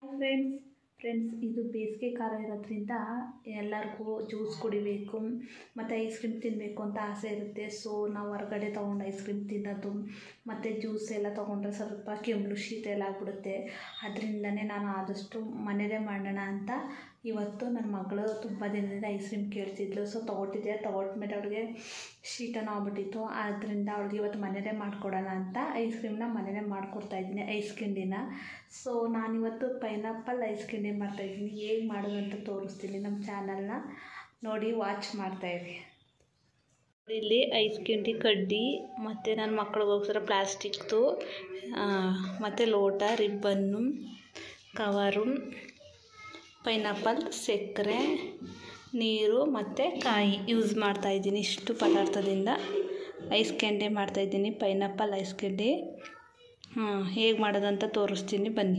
friends friends ಇದು ಬೇಸಿಗೆ ಕಾಲ ಇರೋದ್ರಿಂದ ಎಲ್ಲರಿಗೂ ಜ್ಯೂಸ್ ಕುಡಿಬೇಕು ಮತ್ತು ಐಸ್ ಕ್ರೀಮ್ ತಿನ್ನಬೇಕು ಅಂತ ಆಸೆ ಇರುತ್ತೆ ಸೊ ನಾವು ಹೊರಗಡೆ ತೊಗೊಂಡು ಐಸ್ ಕ್ರೀಮ್ ತಿನ್ನೋದು ಮತ್ತು ಜ್ಯೂಸ್ ಎಲ್ಲ ತೊಗೊಂಡ್ರೆ ಸ್ವಲ್ಪ ಕೆಮ್ಮು ಶೀತ ಎಲ್ಲ ಆಗ್ಬಿಡುತ್ತೆ ಅದರಿಂದನೇ ನಾನು ಆದಷ್ಟು ಮನೇಲೇ ಮಾಡೋಣ ಅಂತ ಇವತ್ತು ನನ್ನ ಮಗಳು ತುಂಬ ದಿನದಿಂದ ಐಸ್ ಕ್ರೀಮ್ ಕೇಳ್ತಿದ್ಲು ಸೊ ತೊಗೊಟ್ಟಿದ್ದೆ ತೊಗೊಟ್ಮೇಲೆ ಅವ್ಳಿಗೆ ಶೀತನೂ ಆಗ್ಬಿಟ್ಟಿತ್ತು ಆದ್ದರಿಂದ ಅವ್ಳಿಗೆ ಇವತ್ತು ಮನೇಲೇ ಮಾಡಿಕೊಡೋಣ ಅಂತ ಐಸ್ ಕ್ರೀಮ್ನ ಮನೇಲೇ ಮಾಡಿಕೊಡ್ತಾ ಇದ್ದೀನಿ ಐಸ್ ಕಿಂಡಿನ ಸೊ ನಾನಿವತ್ತು ಪೈನಾಪಲ್ ಐಸ್ ಕಿಂಡಿ ಮಾಡ್ತಾಯಿದ್ದೀನಿ ಹೇಗೆ ಮಾಡೋದು ಅಂತ ತೋರಿಸ್ತೀನಿ ನಮ್ಮ ಚಾನಲ್ನ ನೋಡಿ ವಾಚ್ ಮಾಡ್ತಾಯಿರಿ ಇಲ್ಲಿ ಐಸ್ ಕಿಂಡಿ ಕಡ್ಡಿ ಮತ್ತು ನನ್ನ ಮಕ್ಳಿಗೋಸ್ಕರ ಪ್ಲಾಸ್ಟಿಕ್ದು ಮತ್ತು ಲೋಟ ರಿಬ್ಬನ್ನು ಕವರು ಪೈನಾಪಲ್ ಸಕ್ಕರೆ ನೀರು ಮತ್ತು ಕಾಯಿ ಯೂಸ್ ಮಾಡ್ತಾಯಿದ್ದೀನಿ ಇಷ್ಟು ಪದಾರ್ಥದಿಂದ ಐಸ್ ಕ್ಯಾಂಡಿ ಮಾಡ್ತಾಯಿದ್ದೀನಿ ಪೈನಾಪಲ್ ಐಸ್ ಕ್ಯಾಂಡಿ ಹೇಗೆ ಮಾಡೋದಂತ ತೋರಿಸ್ತೀನಿ ಬನ್ನಿ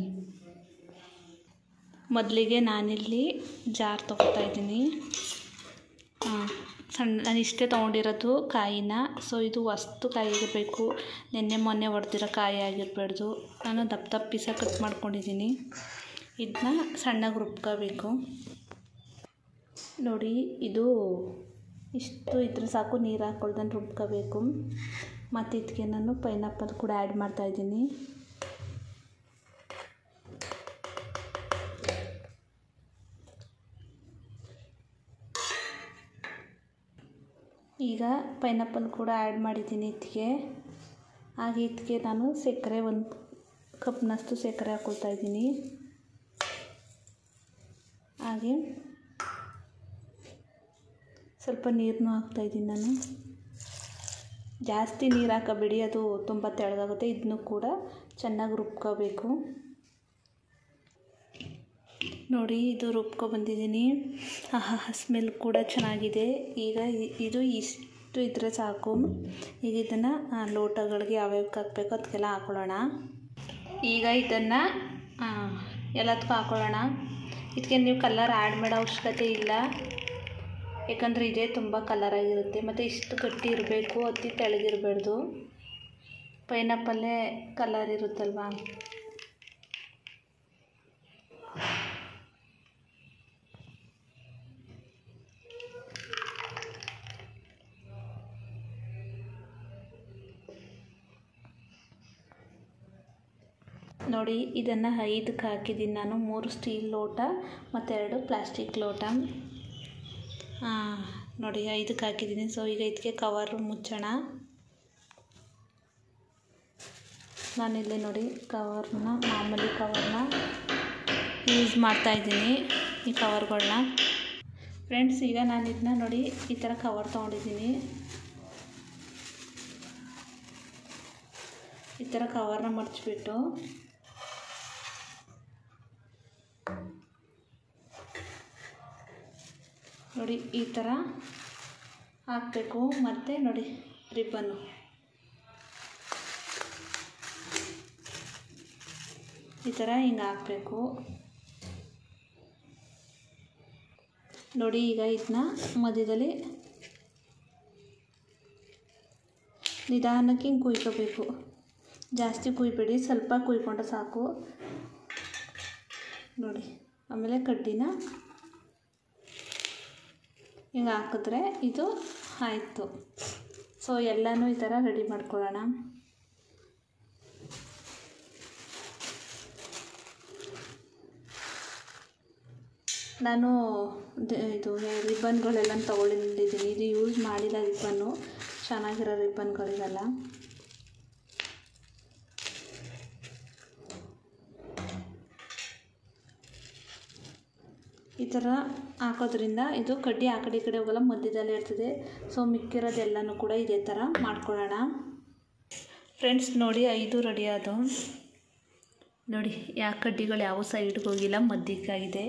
ಮೊದಲಿಗೆ ನಾನಿಲ್ಲಿ ಜಾರ್ ತೊಗೊತಾಯಿದ್ದೀನಿ ಸಣ್ಣ ನಾನು ಇಷ್ಟೇ ತೊಗೊಂಡಿರೋದು ಕಾಯಿನ ಸೊ ಇದು ವಸ್ತು ಕಾಯಿ ಇರಬೇಕು ನಿನ್ನೆ ಮೊನ್ನೆ ಹೊಡೆದಿರೋ ಕಾಯಿ ಆಗಿರಬಾರ್ದು ನಾನು ದಪ್ಪ ದಪ್ಪ ಪೀಸ ಕಟ್ ಮಾಡ್ಕೊಂಡಿದ್ದೀನಿ ಇದನ್ನ ಸಣ್ಣಗೆ ರುಬ್ಕೋಬೇಕು ನೋಡಿ ಇದು ಇಷ್ಟು ಇದ್ರೆ ಸಾಕು ನೀರು ಹಾಕ್ಕೊಳ್ದಂಗೆ ರುಬ್ಕೋಬೇಕು ಮತ್ತು ಇದಕ್ಕೆ ನಾನು ಪೈನಾಪಲ್ ಕೂಡ ಆ್ಯಡ್ ಮಾಡ್ತಾಯಿದ್ದೀನಿ ಈಗ ಪೈನಾಪಲ್ ಕೂಡ ಆ್ಯಡ್ ಮಾಡಿದ್ದೀನಿ ಇದಕ್ಕೆ ಹಾಗೆ ಇದಕ್ಕೆ ನಾನು ಸಕ್ಕರೆ ಒಂದು ಕಪ್ನಷ್ಟು ಸಕ್ಕರೆ ಹಾಕ್ಕೊಳ್ತಾ ಇದ್ದೀನಿ ಹಾಗೆ ಸ್ವಲ್ಪ ನೀರನ್ನು ಹಾಕ್ತಾಯಿದ್ದೀನಿ ನಾನು ಜಾಸ್ತಿ ನೀರು ಹಾಕಬೇಡಿ ಅದು ತುಂಬ ತೆಳ್ಳಗಾಗುತ್ತೆ ಇದನ್ನು ಕೂಡ ಚೆನ್ನಾಗಿ ರುಬ್ಕೋಬೇಕು ನೋಡಿ ಇದು ರುಬ್ಕೊ ಬಂದಿದ್ದೀನಿ ಆಹಾ ಸ್ಮೆಲ್ ಕೂಡ ಚೆನ್ನಾಗಿದೆ ಈಗ ಇದು ಇಷ್ಟು ಇದ್ದರೆ ಸಾಕು ಈಗ ಇದನ್ನು ಲೋಟಗಳಿಗೆ ಯಾವ್ಯಾವಕ್ಕೆ ಹಾಕಬೇಕು ಅದಕ್ಕೆಲ್ಲ ಹಾಕೊಳ್ಳೋಣ ಈಗ ಇದನ್ನು ಎಲ್ಲದಕ್ಕೂ ಹಾಕೊಳ್ಳೋಣ ಇದಕ್ಕೆ ನೀವು ಕಲರ್ ಆ್ಯಡ್ ಮಾಡೋ ಅವಶ್ಯಕತೆ ಇಲ್ಲ ಯಾಕಂದರೆ ಇದೇ ತುಂಬ ಕಲರಾಗಿರುತ್ತೆ ಮತ್ತು ಇಷ್ಟು ಗಟ್ಟಿ ಇರಬೇಕು ಅತಿ ತೆಳಗಿರಬಾರ್ದು ಪೈನಾಪಲ್ಲೇ ಕಲರ್ ಇರುತ್ತಲ್ವ ನೋಡಿ ಇದನ್ನು ಐದಕ್ಕೆ ಹಾಕಿದ್ದೀನಿ ನಾನು ಮೂರು ಸ್ಟೀಲ್ ಲೋಟ ಮತ್ತು ಎರಡು ಪ್ಲಾಸ್ಟಿಕ್ ಲೋಟ ನೋಡಿ ಐದಕ್ಕೆ ಹಾಕಿದ್ದೀನಿ ಸೊ ಈಗ ಇದಕ್ಕೆ ಕವರ್ ಮುಚ್ಚೋಣ ನಾನಿಲ್ಲಿ ನೋಡಿ ಕವರ್ನ ಮಾಮೂಲಿ ಕವರ್ನ ಯೂಸ್ ಮಾಡ್ತಾಯಿದ್ದೀನಿ ಈ ಕವರ್ಗಳನ್ನ ಫ್ರೆಂಡ್ಸ್ ಈಗ ನಾನು ಇದನ್ನ ನೋಡಿ ಈ ಥರ ಕವರ್ ತೊಗೊಂಡಿದ್ದೀನಿ ಈ ಥರ ಕವರ್ನ ಮಡಚಿಬಿಟ್ಟು ನೋಡಿ ಈ ಥರ ಹಾಕಬೇಕು ಮತ್ತು ನೋಡಿ ರಿಬ್ಬನ್ನು ಈ ಥರ ಹಿಂಗೆ ಹಾಕಬೇಕು ನೋಡಿ ಈಗ ಇದನ್ನ ಮಧ್ಯದಲ್ಲಿ ನಿಧಾನಕ್ಕೆ ಹಿಂಗೆ ಕುಯ್ಕೋಬೇಕು ಜಾಸ್ತಿ ಕುಯ್ಬೇಡಿ ಸ್ವಲ್ಪ ಕುಯ್ಕೊಂಡ್ರೆ ಸಾಕು ನೋಡಿ ಆಮೇಲೆ ಕಡ್ಡಿನ ಹಿಂಗೆ ಹಾಕಿದ್ರೆ ಇದು ಆಯಿತು ಸೊ ಎಲ್ಲನೂ ಈ ಥರ ರೆಡಿ ಮಾಡ್ಕೊಳ್ಳೋಣ ನಾನು ಇದು ರಿಬ್ಬನ್ಗಳೆಲ್ಲ ತೊಗೊಂಡಿದ್ದೀನಿ ಇದು ಯೂಸ್ ಮಾಡಿಲ್ಲ ರಿಬ್ಬನ್ನು ಚೆನ್ನಾಗಿರೋ ರಿಬ್ಬನ್ಗಳಿರಲ್ಲ ಈ ಥರ ಹಾಕೋದ್ರಿಂದ ಇದು ಕಡ್ಡಿ ಆ ಕಡೆ ಈ ಕಡೆ ಹೋಗಲ್ಲ ಮಧ್ಯದಲ್ಲೇ ಇರ್ತದೆ ಸೊ ಮಿಕ್ಕಿರೋದೆಲ್ಲನೂ ಕೂಡ ಇದೇ ಥರ ಮಾಡ್ಕೊಳ್ಳೋಣ ಫ್ರೆಂಡ್ಸ್ ನೋಡಿ ಐದು ರೆಡಿ ಆದವು ನೋಡಿ ಯಾವ ಕಡ್ಡಿಗಳು ಯಾವ ಸೈಡ್ಗೆ ಹೋಗಿಲ್ಲ ಮಧ್ಯಕ್ಕಾಗಿದೆ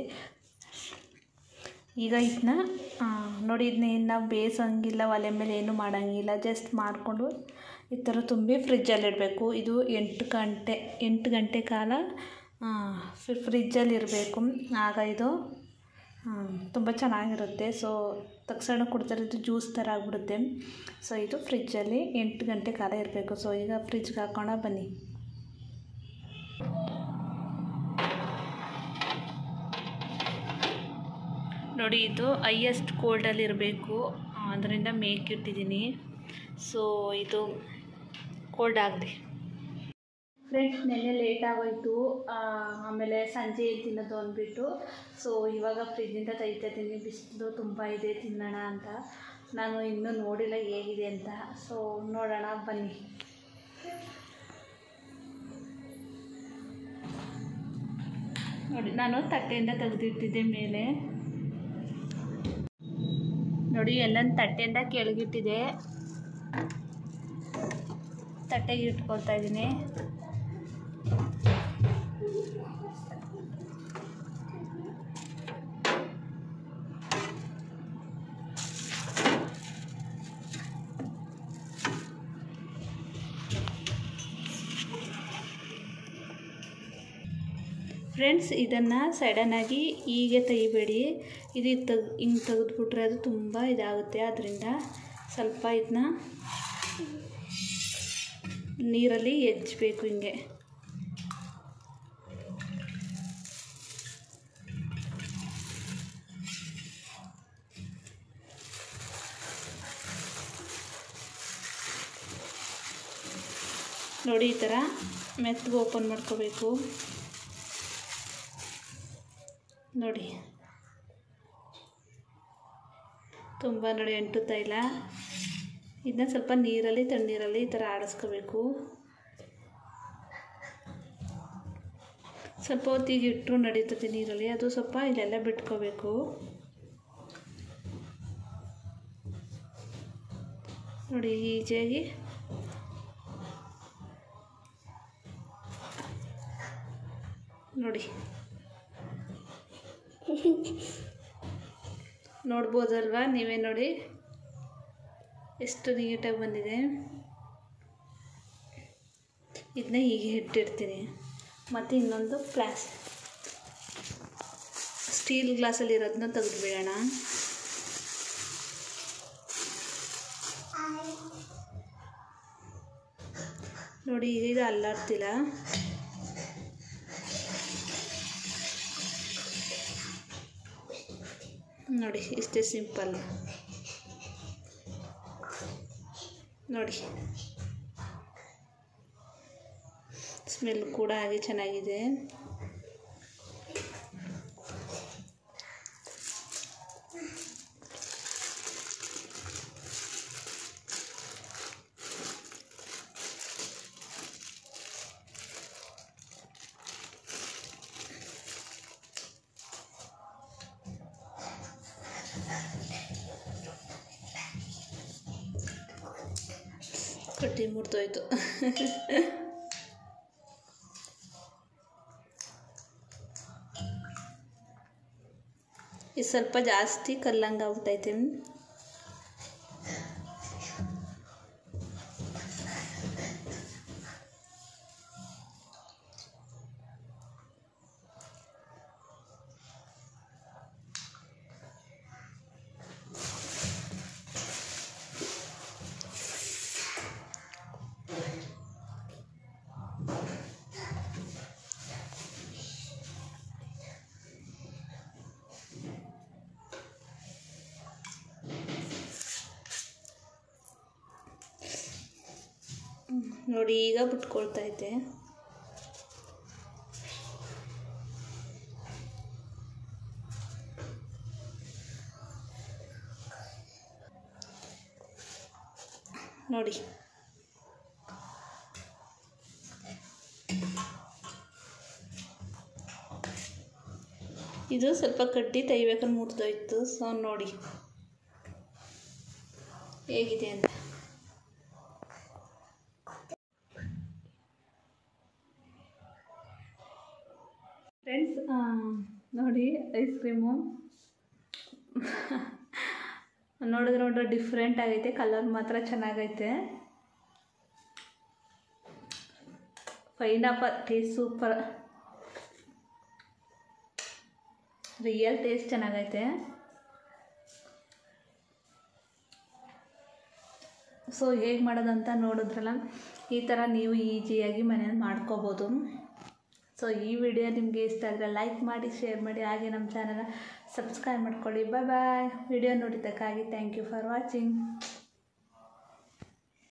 ಈಗ ಇದನ್ನ ನೋಡಿ ಇದನ್ನ ಏನು ನಾವು ಬೇಯಿಸೋಂಗಿಲ್ಲ ಒಲೆ ಮೇಲೆ ಏನು ಮಾಡೋಂಗಿಲ್ಲ ಜಸ್ಟ್ ಮಾಡಿಕೊಂಡು ಈ ಥರ ತುಂಬಿ ಫ್ರಿಜ್ಜಲ್ಲಿ ಇಡಬೇಕು ಇದು ಎಂಟು ಗಂಟೆ ಎಂಟು ಗಂಟೆ ಕಾಲ ಫ್ರಿಜ್ಜಲ್ಲಿ ಇರಬೇಕು ಆಗ ಇದು ತುಂಬ ಚೆನ್ನಾಗಿರುತ್ತೆ ಸೊ ತಕ್ಷಣ ಕುಡಿದ್ರೆ ಇದು ಜ್ಯೂಸ್ ಥರ ಆಗಿಬಿಡುತ್ತೆ ಸೊ ಇದು ಫ್ರಿಜ್ಜಲ್ಲಿ ಎಂಟು ಗಂಟೆ ಕಾಲ ಇರಬೇಕು ಸೊ ಈಗ ಫ್ರಿಜ್ಗೆ ಹಾಕೋಣ ಬನ್ನಿ ನೋಡಿ ಇದು ಹೈಯೆಸ್ಟ್ ಕೋಲ್ಡಲ್ಲಿರಬೇಕು ಅದರಿಂದ ಮೇಕ್ ಇಟ್ಟಿದ್ದೀನಿ ಸೊ ಇದು ಕೋಲ್ಡ್ ಆಗಲಿ ಫ್ರೆಂಡ್ಸ್ ನೆನ್ನೆ ಲೇಟ್ ಆಗೋಯ್ತು ಆಮೇಲೆ ಸಂಜೆ ಏನು ತಿನ್ನೋದು ಅಂದ್ಬಿಟ್ಟು ಸೊ ಇವಾಗ ಫ್ರಿಜ್ಜಿಂದ ತೆಗಿತಾ ಇದ್ದೀನಿ ಬಿಸಿಲು ತುಂಬ ಇದೆ ತಿನ್ನೋಣ ಅಂತ ನಾನು ಇನ್ನೂ ನೋಡಿಲ್ಲ ಹೇಗಿದೆ ಅಂತ ಸೊ ನೋಡೋಣ ಬನ್ನಿ ನೋಡಿ ನಾನು ತಟ್ಟೆಯಿಂದ ತೆಗೆದಿಟ್ಟಿದ್ದೆ ಮೇಲೆ ನೋಡಿ ಎಲ್ಲ ತಟ್ಟೆಯಿಂದ ಕೆಳಗಿಟ್ಟಿದೆ ತಟ್ಟೆಗೆ ಇಟ್ಕೊಳ್ತಾ ಇದ್ದೀನಿ ಫ್ರೆಂಡ್ಸ್ ಇದನ್ನು ಸಡನ್ನಾಗಿ ಹೀಗೆ ತೆಗಿಬೇಡಿ ಇದು ತೆಗ್ ಹಿಂಗೆ ತೆಗೆದ್ಬಿಟ್ರೆ ಅದು ತುಂಬ ಇದಾಗುತ್ತೆ ಅದರಿಂದ ಸ್ವಲ್ಪ ಇದನ್ನ ನೀರಲ್ಲಿ ಹೆಜ್ಬೇಕು ಹಿಂಗೆ ನೋಡಿ ಈ ಥರ ಮೆತ್ತಗೆ ಓಪನ್ ಮಾಡ್ಕೋಬೇಕು ನೋಡಿ ತುಂಬ ನೋಡಿ ಎಂಟು ತೈಲ ಇದನ್ನ ಸ್ವಲ್ಪ ನೀರಲ್ಲಿ ತಣ್ಣೀರಲ್ಲಿ ಈ ಥರ ಆಡಿಸ್ಕೋಬೇಕು ಸ್ವಲ್ಪ ಹೊತ್ತಿಗೆ ಇಟ್ಟರು ನಡೀತದೆ ನೀರಲ್ಲಿ ಅದು ಸ್ವಲ್ಪ ಇಲ್ಲೆಲ್ಲ ಬಿಟ್ಕೋಬೇಕು ನೋಡಿ ಈಜಿಯಾಗಿ ನೋಡಿ ನೋಡ್ಬೋದಲ್ವಾ ನೀವೇ ನೋಡಿ ಎಷ್ಟು ನೀಟಾಗಿ ಬಂದಿದೆ ಇದನ್ನ ಹೀಗೆ ಇಟ್ಟಿರ್ತೀನಿ ಮತ್ತು ಇನ್ನೊಂದು ಗ್ಲಾಸ್ ಸ್ಟೀಲ್ ಗ್ಲಾಸಲ್ಲಿ ಇರೋದನ್ನ ತೆಗೆದುಬಿಡೋಣ ನೋಡಿ ಈಗ ಇದು ಅಲ್ಲಾಡ್ತಿಲ್ಲ ನೋಡಿ ಇಷ್ಟೇ ಸಿಂಪಲ್ ನೋಡಿ ಸ್ಮೆಲ್ ಕೂಡ ಹಾಗೆ ಚೆನ್ನಾಗಿದೆ ಕಟ್ಟಿ ಮುರಿದೋಯ್ತು ಇದು ಸ್ವಲ್ಪ ಜಾಸ್ತಿ ಕಲ್ಲಂಗೆ ಆಗ್ಬಿಟ್ಟೈತೆ ನೋಡಿ ಈಗ ಬಿಟ್ಕೊಳ್ತಾ ಐತೆ ನೋಡಿ ಇದು ಸ್ವಲ್ಪ ಕಡ್ಡಿ ತೆಗಿಬೇಕಂತ ಮುರಿದೋಯ್ತು ಸೊ ನೋಡಿ ಹೇಗಿದೆ ಅಂತ ಫ್ರೆಂಡ್ಸ್ ನೋಡಿ ಐಸ್ ಕ್ರೀಮು ನೋಡಿದ್ರೆ ನೋಡ್ರೆ ಡಿಫ್ರೆಂಟ್ ಆಗೈತೆ ಕಲರ್ ಮಾತ್ರ ಚೆನ್ನಾಗೈತೆ pineapple taste super real taste ಚೆನ್ನಾಗೈತೆ ಸೊ ಹೇಗೆ ಮಾಡೋದಂತ ನೋಡಿದ್ರಲ್ಲ ಈ ಥರ ನೀವು ಈಸಿಯಾಗಿ ಮನೇಲಿ ಮಾಡ್ಕೋಬೋದು ಸೊ ಈ ವಿಡಿಯೋ ನಿಮಗೆ ಇಷ್ಟ ಆದರೆ ಲೈಕ್ ಮಾಡಿ ಶೇರ್ ಮಾಡಿ ಹಾಗೆ ನಮ್ಮ ಚಾನಲ್ನ ಸಬ್ಸ್ಕ್ರೈಬ್ ಮಾಡ್ಕೊಳ್ಳಿ ಬಾಯ್ ಬಾಯ್ ವಿಡಿಯೋ ನೋಡಿದ್ದಕ್ಕಾಗಿ ಥ್ಯಾಂಕ್ ಯು ಫಾರ್ ವಾಚಿಂಗ್